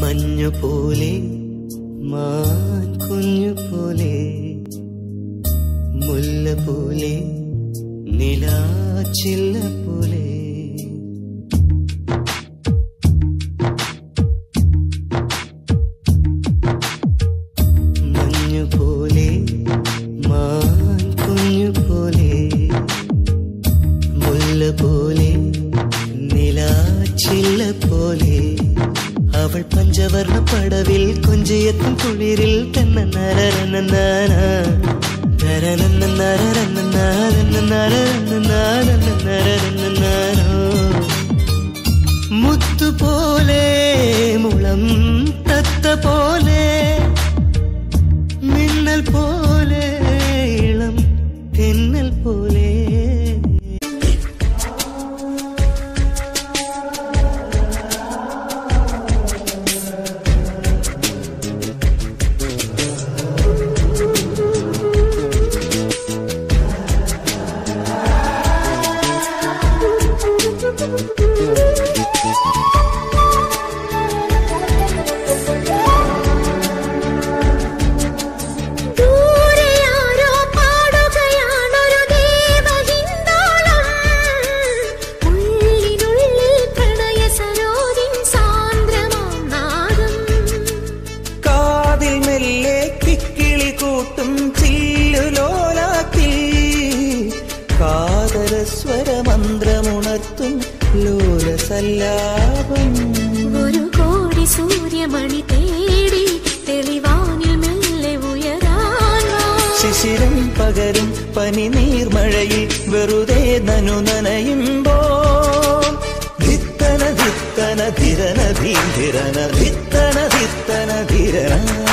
മഞ്ഞു പോലെ മാൻ കുഞ്ഞു പോലെ മുല്ല പോലെ നിലാച്ചില്ല പോലെ മഞ്ഞു പോലെ മാൻ കുഞ്ഞു പോലെ മുല്ല പോലെ നിലാച്ചില്ല പോലെ അവൾ പഞ്ചവർണ്ണ പടവിൽ കൊഞ്ചിയെത്തും കുളിരിൽ തന്നെ നരനന്നാന മുത്തുപോലെ മുളം തത്ത പോലെ മിന്നൽ പോലെ ഇളം തെന്നൽ പോലെ ദൂരെയാരോ പാടുകയാണൊരു ദേവഹിന്ദോളം ഉള്ളിനുള്ളിൽ പ്രണയ സരോജിൻ സാന്ദ്രമാം നാദം കാതിൽ മെല്ലെ കിക്കിളി കൂട്ടും ചില്ലുലോലാക്കി കാതര സ്വരമന്ത്രമുണർത്തും ലോലസല്ലാപം ഒരു കോടി സൂര്യമണി തേടി തെളിവാനിൽ മെല്ലെ ഉയരാൻ വാ. ശിശിരം പകരും പനി നീർമഴയിൽ വെറുതെ നനു നനയുമ്പോ ധിത്തന ധിത്തന ധിരന ധീരന ധിത്തന ധിത്തന ധിരന